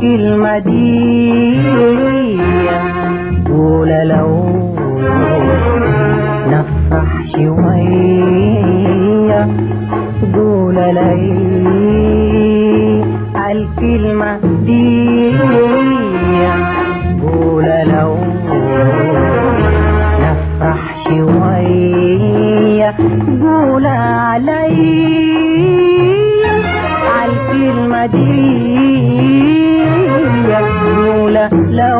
الكلمة دي قول لو نفرح شوية قول لي الكلمة دي قول لو نفرح شوية قول علي الكلمة دي قول لو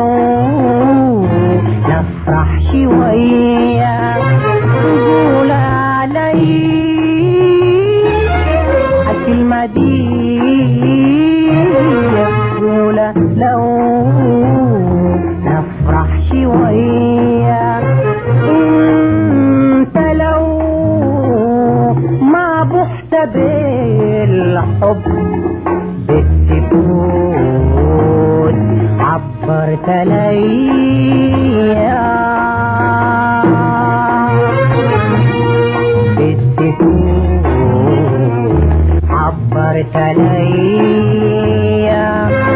نفرح شوية قول علي الكلمة دي قول لو نفرح شوية انت لو ما بحت بالحب بالسكوت عبرت ليا بالسكوت عبرت ليا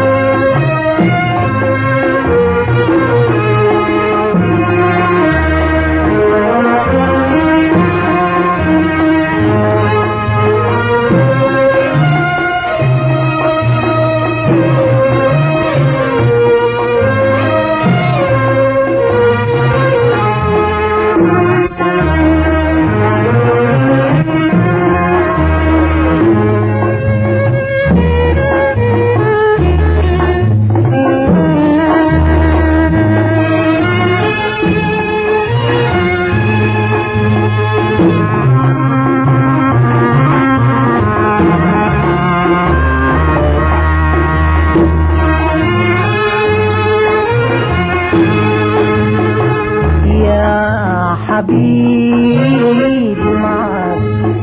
يا حبيبي معك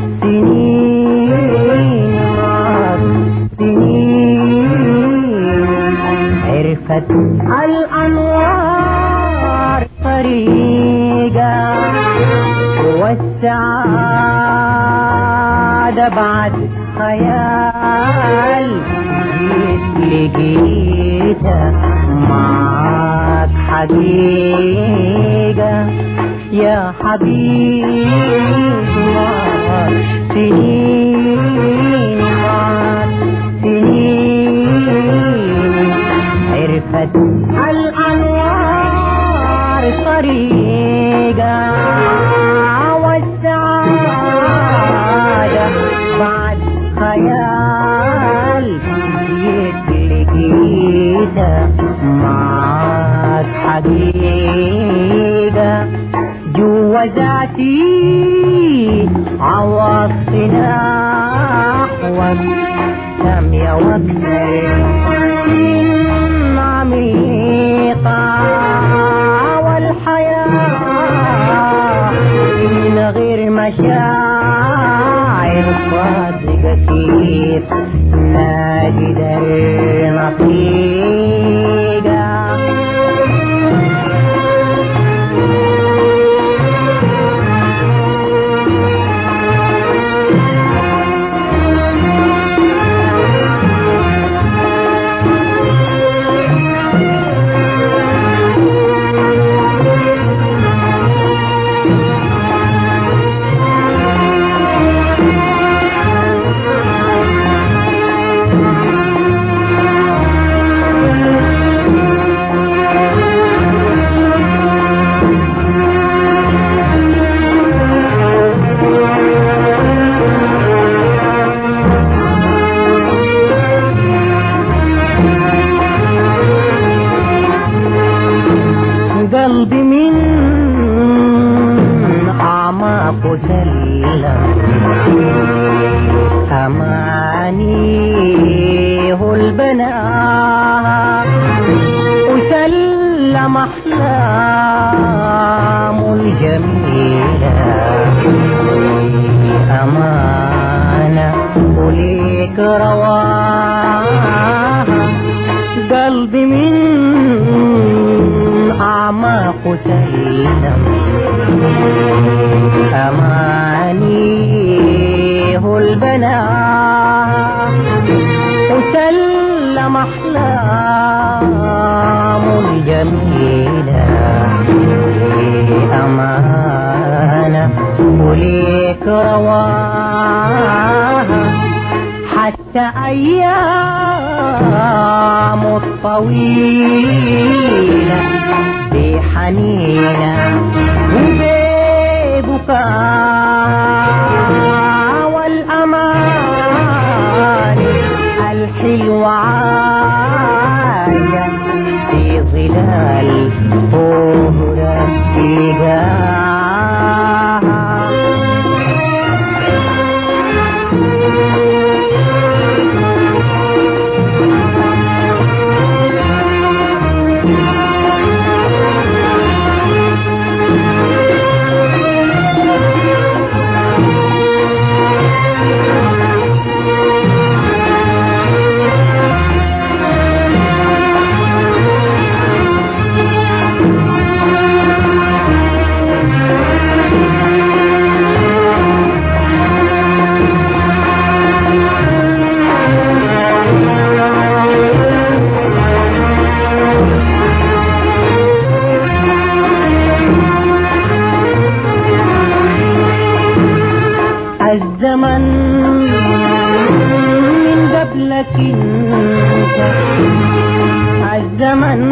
سنين معك سنين عرفت الأنوار طريقة والسعادة بعد خيال جيت لقيتها معك حقيقة يا حبيبي معك سنين معك سنين عرفت الأنوار طريقة والسعادة بعد خيال جيت لقيتها معك حقيقة جوا ذاتي عوضتنا نحوك سامية واكثر من عميقة والحياة من غير مشاعر صادقة كيف نقدر نطيقها قلبي من أعماق سلم أمانيه البناء وسلم أحلام الجميلة أمانة وليك رواها قلبي من أعماق سلم أمانيه البناء وسلم أحلام الجميلة أمانة وليك رواها حتى أيام الطويلة بحنينة وببكاء والأمان الحلوة عالية في ظلال طهرة تلقاها الزمن من قبلك انت الزمن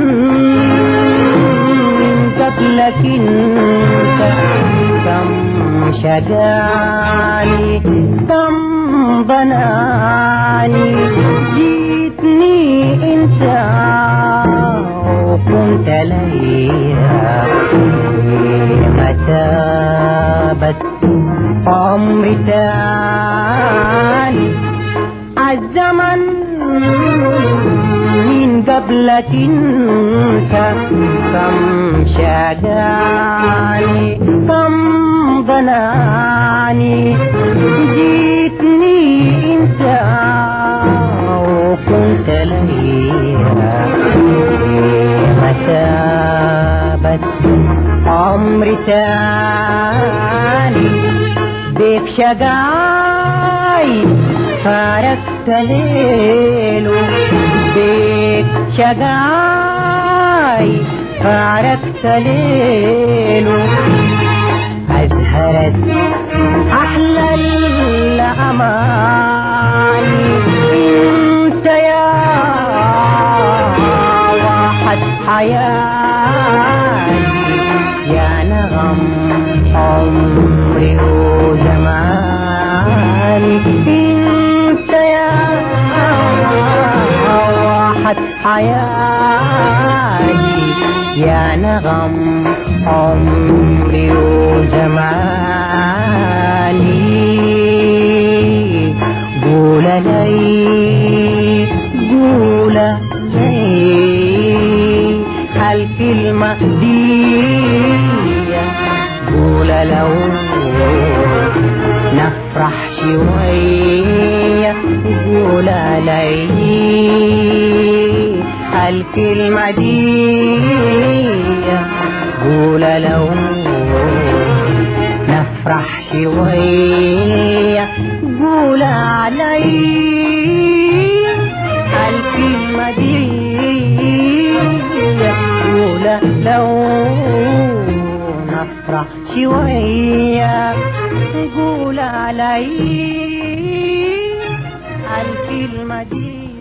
من قبلك انت كم شجاني كم بناني جيتني انت وكنت ليا متابت عمري تاني الزمن من قبلك انت كم شجاني كم ضناني جيتني انت وكنت ليا مثابة عمري تاني بيك شقاي فارقت ليله بيك شقاي فارقت ليله أزهرت أحلى الأماني انت يا واحد حياتي يا نغم عمري وزماني انت يا واحد حياتي يا نغم عمري وزماني قول لي قول لي الكلمة دي قول لو نفرح شوية قول لي الكلمة دي قول لو نفرح شوية قول علي الكلمة دي قول لو نفرح شوية قول علي الكلمة دي